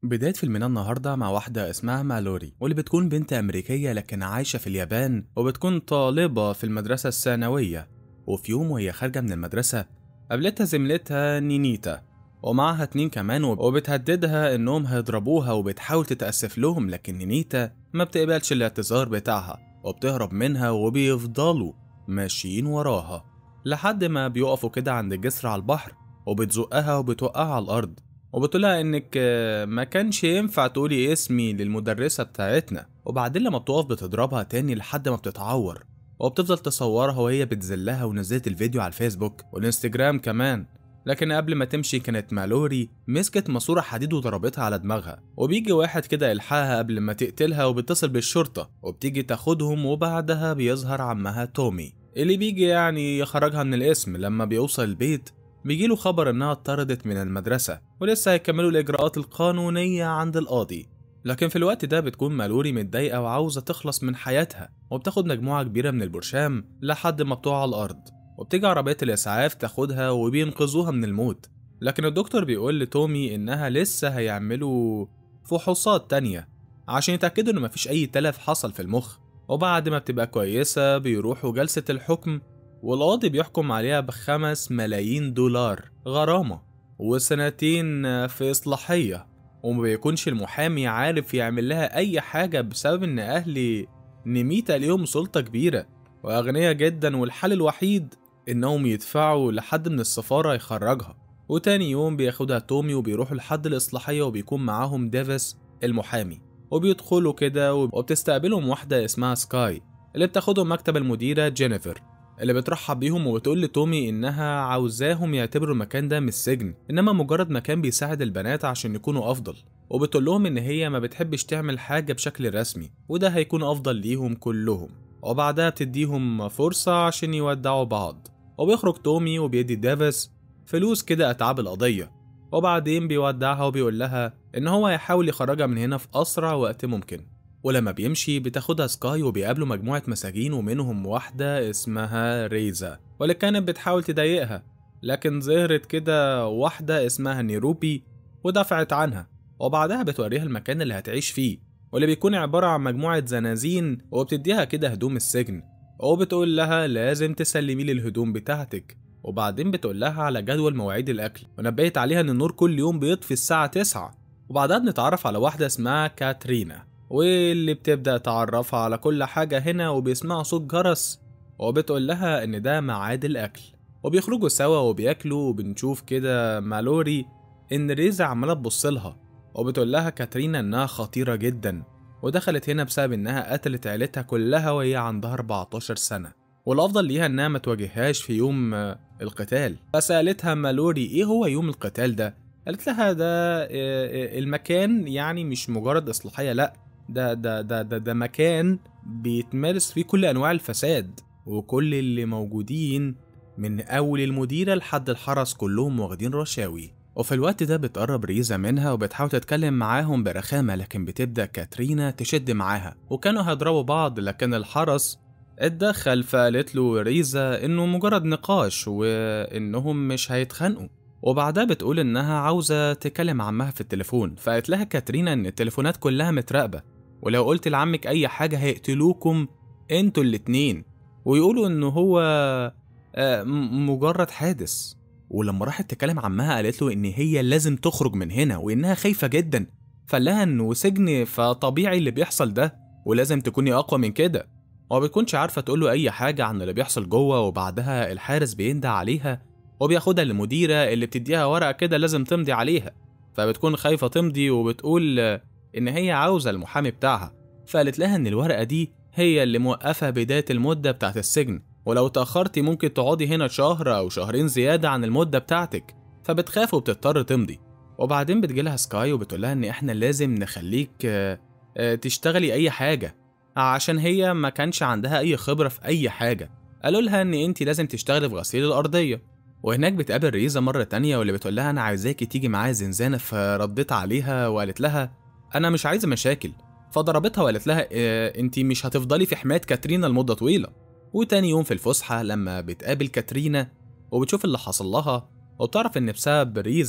بداية فيلمنا النهاردة مع واحدة اسمها مالوري واللي بتكون بنت أمريكية لكن عايشة في اليابان وبتكون طالبة في المدرسة الثانوية وفي يوم وهي خارجة من المدرسة قابلتها زميلتها نينيتا ومعها اتنين كمان وبتهددها انهم هيضربوها وبتحاول تتأسف لهم لكن نينيتا ما بتقبلش الاعتذار بتاعها وبتهرب منها وبيفضلوا ماشيين وراها لحد ما بيقفوا كده عند جسر على البحر وبتزقها وبتوقعها على الأرض وبتقولها إنك آه، ما كانش ينفع تقولي اسمي للمدرسة بتاعتنا وبعدين لما بتقف بتضربها تاني لحد ما بتتعور وبتفضل تصورها وهي بتذلها ونزلت الفيديو على الفيسبوك والانستجرام كمان لكن قبل ما تمشي كانت مالوري مسكت ماسورة حديد وضربتها على دماغها وبيجي واحد كده يلحقها قبل ما تقتلها وبيتصل بالشرطة وبتيجي تاخدهم وبعدها بيظهر عمها تومي اللي بيجي يعني يخرجها من الاسم لما بيوصل البيت بيجيله خبر انها اتطردت من المدرسة ولسه هيكملوا الإجراءات القانونية عند القاضي لكن في الوقت ده بتكون مالوري متضايقة وعاوزة تخلص من حياتها وبتاخد مجموعة كبيرة من البرشام لحد ما بتقع على الأرض وبتيجي عربية الإسعاف تاخدها وبينقذوها من الموت لكن الدكتور بيقول لتومي إنها لسه هيعملوا فحوصات تانية عشان يتأكدوا إن مفيش أي تلف حصل في المخ وبعد ما بتبقى كويسة بيروحوا جلسة الحكم والقاضي بيحكم عليها بخمس ملايين دولار غرامة وسنتين في إصلاحية وما بيكونش المحامي عارف يعمل لها أي حاجة بسبب إن أهل نميتا ليهم سلطة كبيرة وأغنياء جدا والحل الوحيد إنهم يدفعوا لحد من السفارة يخرجها وتاني يوم بياخدها تومي وبيروحوا لحد الإصلاحية وبيكون معاهم ديفيس المحامي وبيدخلوا كده وبتستقبلهم واحدة اسمها سكاي اللي بتاخدهم مكتب المديرة جينيفر اللي بترحب بيهم وبتقول لتومي إنها عاوزاهم يعتبروا المكان ده مش سجن إنما مجرد مكان بيساعد البنات عشان يكونوا أفضل وبتقول لهم إن هي ما بتحبش تعمل حاجة بشكل رسمي وده هيكون أفضل ليهم كلهم وبعدها بتديهم فرصة عشان يودعوا بعض وبيخرج تومي وبيدي ديفيس فلوس كده أتعاب القضية وبعدين بيودعها وبيقول لها إن هو هيحاول يخرجها من هنا في أسرع وقت ممكن ولما بيمشي بتاخدها سكاي وبيقابلوا مجموعة مساجين ومنهم واحدة اسمها ريزا واللي كانت بتحاول تضايقها لكن ظهرت كده واحدة اسمها نيروبي ودفعت عنها وبعدها بتوريها المكان اللي هتعيش فيه واللي بيكون عبارة عن مجموعة زنازين وبتديها كده هدوم السجن وبتقول لها لازم تسلمي لي الهدوم بتاعتك وبعدين بتقول لها على جدول مواعيد الأكل ونبهت عليها إن النور كل يوم بيطفي الساعة 9 وبعدها بنتعرف على واحدة اسمها كاترينا واللي بتبدأ تعرفها على كل حاجة هنا وبيسمعوا صوت جرس وبتقول لها إن ده ميعاد الأكل وبيخرجوا سوا وبياكلوا وبنشوف كده مالوري إن ريزا عمالة تبص لها وبتقول لها كاترينا إنها خطيرة جدا ودخلت هنا بسبب إنها قتلت عيلتها كلها وهي عندها 14 سنة والأفضل ليها إنها ما تواجههاش في يوم آه، القتال فسألتها مالوري إيه هو يوم القتال ده؟ قالت لها ده آه، آه، المكان يعني مش مجرد إصلاحية لأ ده ده ده ده, ده مكان بيتمارس فيه كل انواع الفساد وكل اللي موجودين من اول المديره لحد الحرس كلهم واخدين رشاوي وفي الوقت ده بتقرب ريزا منها وبتحاول تتكلم معاهم برخامة لكن بتبدأ كاترينا تشد معاها وكانوا هيضربوا بعض لكن الحرس اتدخل فقالت له ريزا انه مجرد نقاش وانهم مش هيتخانقوا وبعدها بتقول انها عاوزة تكلم عمها في التليفون فقالت لها كاترينا ان التليفونات كلها متراقبة ولو قلت لعمك اي حاجة هيقتلوكم انتوا الاتنين ويقولوا انه هو آه، م- مجرد حادث ولما راحت تكلم عمها قالت له ان هي لازم تخرج من هنا وانها خايفة جدا فقال لها انه سجن فطبيعي اللي بيحصل ده ولازم تكوني اقوى من كده وما بتكونش عارفة تقول له اي حاجة عن اللي بيحصل جوه وبعدها الحارس بينده عليها وبياخدها للمديرة اللي بتديها ورقة كده لازم تمضي عليها فبتكون خايفة تمضي وبتقول آه، إن هي عاوزة المحامي بتاعها فقالت لها إن الورقة دي هي اللي موقفة بداية المدة بتاعت السجن ولو اتأخرتي ممكن تقعدي هنا شهر أو شهرين زيادة عن المدة بتاعتك فبتخاف وبتضطر تمضي وبعدين بتجيلها سكاي وبتقولها إن إحنا لازم نخليك آه، آه، تشتغلي أي حاجة عشان هي ما كانش عندها أي خبرة في أي حاجة قالوا لها إن أنت لازم تشتغلي في غسيل الأرضية وهناك بتقابل ريزا مرة تانية واللي بتقول لها أنا عايزاكي تيجي معايا زنزانة فرديت عليها وقالت لها أنا مش عايزة مشاكل فضربتها وقالت لها اه أنت مش هتفضلي في حماية كاترينا لمدة طويلة وتاني يوم في الفسحة لما بتقابل كاترينا وبتشوف اللي حصل لها وبتعرف إن بسبب ريزا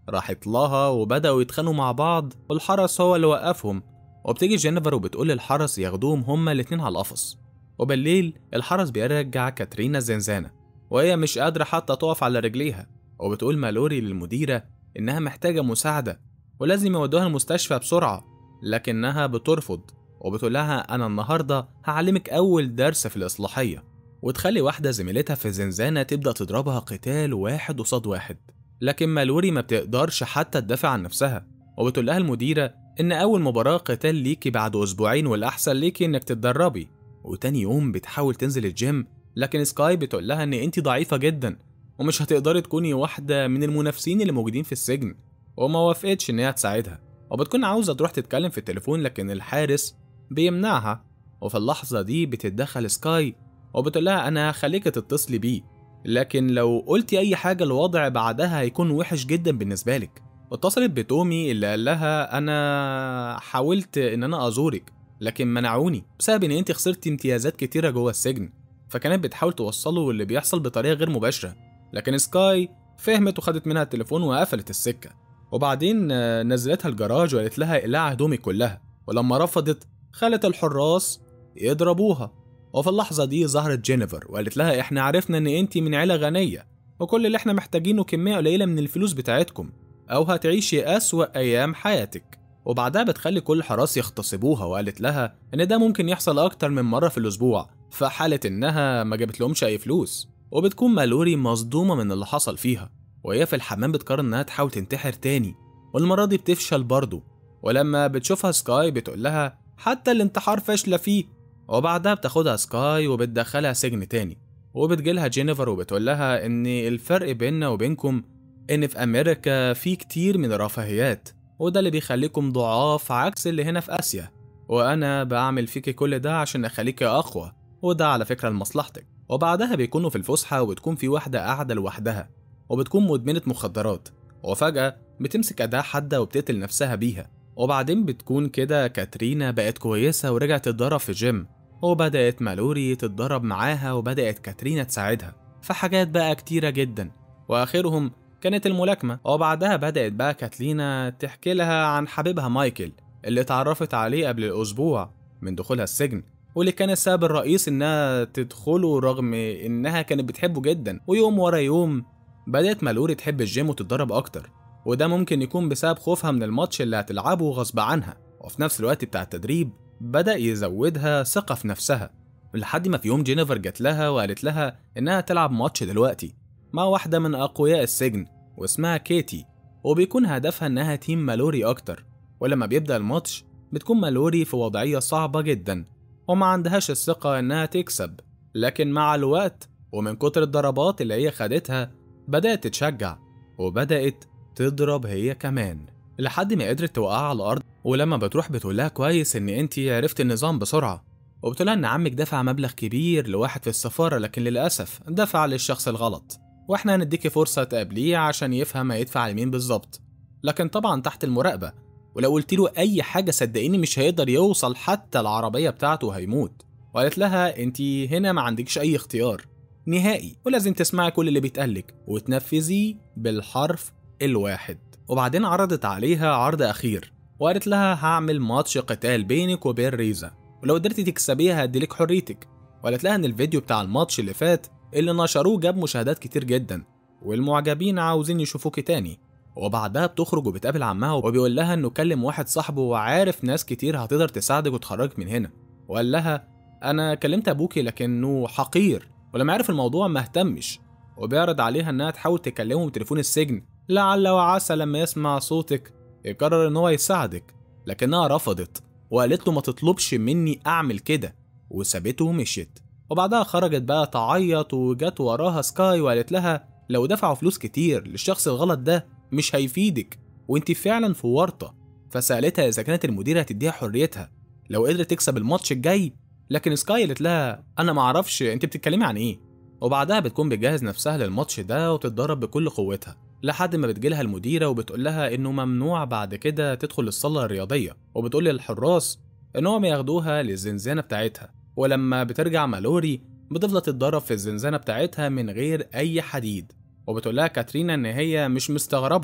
راحت لها وبدأوا يتخانقوا مع بعض والحرس هو اللي وقفهم وبتيجي جينيفر وبتقول للحرس ياخدوهم هما الاتنين على القفص وبالليل الحرس بيرجع كاترينا الزنزانة وهي مش قادرة حتى تقف على رجليها وبتقول مالوري للمديرة إنها محتاجة مساعدة ولازم يودوها المستشفى بسرعة لكنها بترفض وبتقول لها أنا النهاردة هعلمك أول درس في الإصلاحية وتخلي واحدة زميلتها في الزنزانة تبدأ تضربها قتال واحد قصاد واحد لكن مالوري ما بتقدرش حتى تدافع عن نفسها وبتقول لها المديرة إن أول مباراة قتال ليكي بعد أسبوعين والأحسن ليكي إنك تتدربي وتاني يوم بتحاول تنزل الجيم لكن سكاي بتقول لها إن أنت ضعيفة جدا ومش هتقدري تكوني واحدة من المنافسين اللي موجودين في السجن وما وافقتش إن هي تساعدها وبتكون عاوزة تروح تتكلم في التليفون لكن الحارس بيمنعها وفي اللحظة دي بتتدخل سكاي وبتقول لها أنا هخليك تتصلي بيه لكن لو قلتي أي حاجة الوضع بعدها هيكون وحش جدا بالنسبة لك واتصلت بتومي اللي قال لها أنا حاولت إن أنا أزورك لكن منعوني بسبب إن أنت خسرتي امتيازات كتيرة جوه السجن فكانت بتحاول توصله اللي بيحصل بطريقة غير مباشرة لكن سكاي فهمت وخدت منها التليفون وقفلت السكة وبعدين آه، نزلتها الجراج وقالت لها اقلعي هدومي كلها ولما رفضت خلت الحراس يضربوها وفي اللحظة دي ظهرت جينيفر وقالت لها احنا عرفنا ان انتي من عيلة غنية وكل اللي احنا محتاجينه كمية قليلة من الفلوس بتاعتكم او هتعيشي اسوأ ايام حياتك وبعدها بتخلي كل الحراس يغتصبوها وقالت لها ان ده ممكن يحصل اكتر من مرة في الاسبوع في حالة انها ما جابت لهمش اي فلوس وبتكون مالوري مصدومة من اللي حصل فيها وهي في الحمام بتقرر انها تحاول تنتحر تاني والمرة دي بتفشل برضه ولما بتشوفها سكاي بتقول لها حتى الانتحار فاشلة فيه وبعدها بتاخدها سكاي وبتدخلها سجن تاني وبتجيلها جينيفر وبتقول لها ان الفرق بيننا وبينكم ان في امريكا في كتير من الرفاهيات وده اللي بيخليكم ضعاف عكس اللي هنا في اسيا وانا بعمل فيكي كل ده عشان اخليكي اقوى وده على فكرة لمصلحتك وبعدها بيكونوا في الفسحة وبتكون في واحدة قاعدة لوحدها وبتكون مدمنة مخدرات وفجأة بتمسك أداة حادة وبتقتل نفسها بيها وبعدين بتكون كده كاترينا بقت كويسة ورجعت تتدرب في جيم وبدأت مالوري تتدرب معاها وبدأت كاترينا تساعدها في حاجات بقى كتيرة جدا وآخرهم كانت الملاكمة وبعدها بدأت بقى كاتلينا تحكي لها عن حبيبها مايكل اللي اتعرفت عليه قبل الأسبوع من دخولها السجن واللي كان السبب الرئيس إنها تدخله رغم إنها كانت بتحبه جدا ويوم ورا يوم بدأت مالوري تحب الجيم وتتدرب أكتر وده ممكن يكون بسبب خوفها من الماتش اللي هتلعبه غصب عنها وفي نفس الوقت بتاع التدريب بدأ يزودها ثقة في نفسها لحد ما في يوم جينيفر جات لها وقالت لها إنها تلعب ماتش دلوقتي مع واحدة من أقوياء السجن واسمها كيتي وبيكون هدفها إنها تيم مالوري أكتر ولما بيبدأ الماتش بتكون مالوري في وضعية صعبة جدا وما عندهاش الثقة إنها تكسب لكن مع الوقت ومن كتر الضربات اللي هي خدتها بدأت تتشجع وبدأت تضرب هي كمان لحد ما قدرت توقعها على الأرض ولما بتروح بتقول لها كويس إن أنتي عرفت النظام بسرعة وبتقول لها إن عمك دفع مبلغ كبير لواحد في السفارة لكن للأسف دفع للشخص الغلط واحنا هنديكي فرصة تقابليه عشان يفهم هيدفع لمين بالظبط لكن طبعا تحت المراقبة ولو قلت له أي حاجة صدقيني مش هيقدر يوصل حتى العربية بتاعته وهيموت وقالت لها انت هنا ما عندكش أي اختيار نهائي ولازم تسمعي كل اللي بيتقالك وتنفذيه بالحرف الواحد وبعدين عرضت عليها عرض أخير وقالت لها هعمل ماتش قتال بينك وبين ريزا ولو قدرتي تكسبيها هديلك حريتك وقالت لها ان الفيديو بتاع الماتش اللي فات اللي نشروه جاب مشاهدات كتير جدا والمعجبين عاوزين يشوفوكي تاني وبعدها بتخرج وبتقابل عمها وبيقول لها انه كلم واحد صاحبه وعارف ناس كتير هتقدر تساعدك وتخرجك من هنا وقال لها انا كلمت ابوكي لكنه حقير ولما عرف الموضوع ما اهتمش وبيعرض عليها انها تحاول تكلمه بتليفون السجن لعل وعسى لما يسمع صوتك يقرر ان هو يساعدك لكنها رفضت وقالت له ما تطلبش مني اعمل كده وسابته ومشيت وبعدها خرجت بقى تعيط وجت وراها سكاي وقالت لها لو دفعوا فلوس كتير للشخص الغلط ده مش هيفيدك وانت فعلا في ورطة فسألتها إذا كانت المديرة هتديها حريتها لو قدرت تكسب الماتش الجاي لكن سكاي قالت لها أنا معرفش أنت بتتكلمي عن إيه وبعدها بتكون بتجهز نفسها للماتش ده وتتدرب بكل قوتها لحد ما بتجيلها المديرة وبتقول لها إنه ممنوع بعد كده تدخل الصالة الرياضية وبتقول للحراس إنهم ياخدوها للزنزانة بتاعتها ولما بترجع مالوري بتفضل تتدرب في الزنزانة بتاعتها من غير أي حديد وبتقول لها كاترينا إن هي مش مستغربة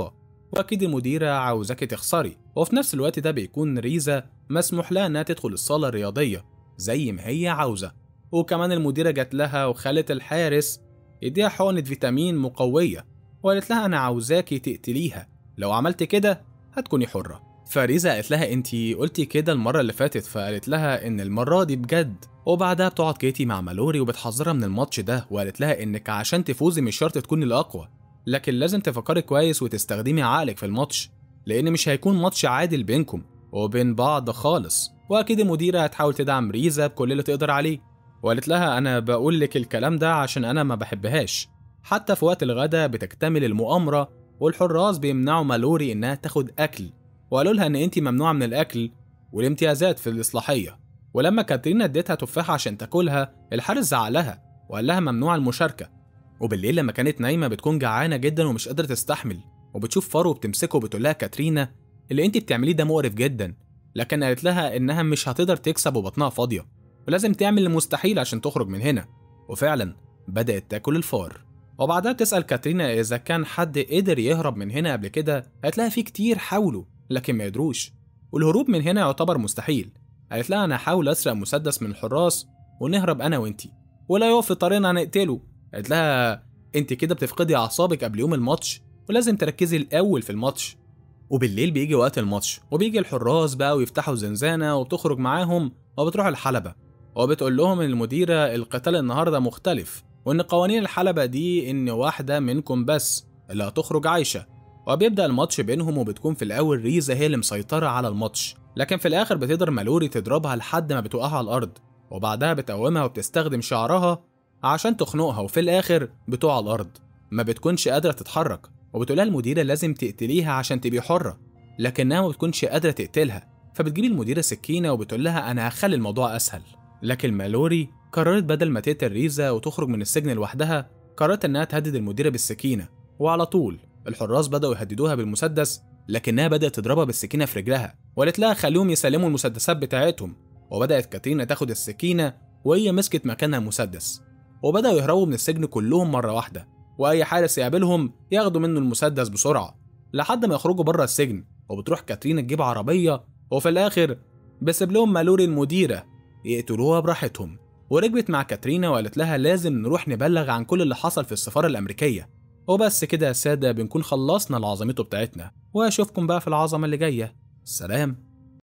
واكيد المديره عاوزاكي تخسري وفي نفس الوقت ده بيكون ريزا مسموح لها انها تدخل الصاله الرياضيه زي ما هي عاوزه وكمان المديره جات لها وخلت الحارس يديها حقنه فيتامين مقويه وقالت لها انا عاوزاكي تقتليها لو عملت كده هتكوني حره فريزا قالت لها انتي قلتي كده المره اللي فاتت فقالت لها ان المره دي بجد وبعدها بتقعد كيتي مع مالوري وبتحذرها من الماتش ده وقالت لها انك عشان تفوزي مش شرط تكوني الاقوى لكن لازم تفكري كويس وتستخدمي عقلك في الماتش لان مش هيكون ماتش عادل بينكم وبين بعض خالص واكيد المديره هتحاول تدعم ريزا بكل اللي تقدر عليه وقالت لها انا بقول لك الكلام ده عشان انا ما بحبهاش حتى في وقت الغدا بتكتمل المؤامره والحراس بيمنعوا مالوري انها تاخد اكل وقالوا لها ان انت ممنوعه من الاكل والامتيازات في الاصلاحيه ولما كاترينا اديتها تفاحه عشان تاكلها الحارس زعلها وقال لها ممنوع المشاركه وبالليل لما كانت نايمه بتكون جعانه جدا ومش قادره تستحمل وبتشوف فارو بتمسكه وبتقول لها كاترينا اللي انت بتعمليه ده مقرف جدا لكن قالت لها انها مش هتقدر تكسب وبطنها فاضيه ولازم تعمل المستحيل عشان تخرج من هنا وفعلا بدات تاكل الفار وبعدها تسال كاترينا اذا كان حد قدر يهرب من هنا قبل كده قالت لها في كتير حاولوا لكن ما قدروش والهروب من هنا يعتبر مستحيل قالت لها انا هحاول اسرق مسدس من الحراس ونهرب انا وانتي ولا يقف في طريقنا نقتله قالت لها انت كده بتفقدي اعصابك قبل يوم الماتش ولازم تركزي الاول في الماتش وبالليل بيجي وقت الماتش وبيجي الحراس بقى ويفتحوا زنزانة وبتخرج معاهم وبتروح الحلبة وبتقول لهم إن المديرة القتال النهاردة مختلف وإن قوانين الحلبة دي إن واحدة منكم بس اللي هتخرج عايشة وبيبدأ الماتش بينهم وبتكون في الأول ريزا هي اللي مسيطرة على الماتش لكن في الآخر بتقدر مالوري تضربها لحد ما بتوقعها على الأرض وبعدها بتقومها وبتستخدم شعرها عشان تخنقها وفي الآخر بتقع على الأرض ما بتكونش قادرة تتحرك وبتقولها المديرة لازم تقتليها عشان تبقي حرة لكنها ما بتكونش قادرة تقتلها فبتجيب المديرة سكينة وبتقول لها أنا هخلي الموضوع أسهل لكن مالوري قررت بدل ما تقتل ريزا وتخرج من السجن لوحدها قررت إنها تهدد المديرة بالسكينة وعلى طول الحراس بدأوا يهددوها بالمسدس لكنها بدأت تضربها بالسكينة في رجلها وقالت لها خليهم يسلموا المسدسات بتاعتهم وبدأت كاترينا تاخد السكينة وهي مسكت مكانها المسدس وبدأوا يهربوا من السجن كلهم مرة واحدة وأي حارس يقابلهم ياخدوا منه المسدس بسرعة لحد ما يخرجوا بره السجن وبتروح كاترينا تجيب عربية وفي الآخر بسيب لهم مالوري المديرة يقتلوها براحتهم وركبت مع كاترينا وقالت لها لازم نروح نبلغ عن كل اللي حصل في السفارة الأمريكية وبس كده يا سادة بنكون خلصنا العظمته بتاعتنا وأشوفكم بقى في العظمة اللي جاية سلام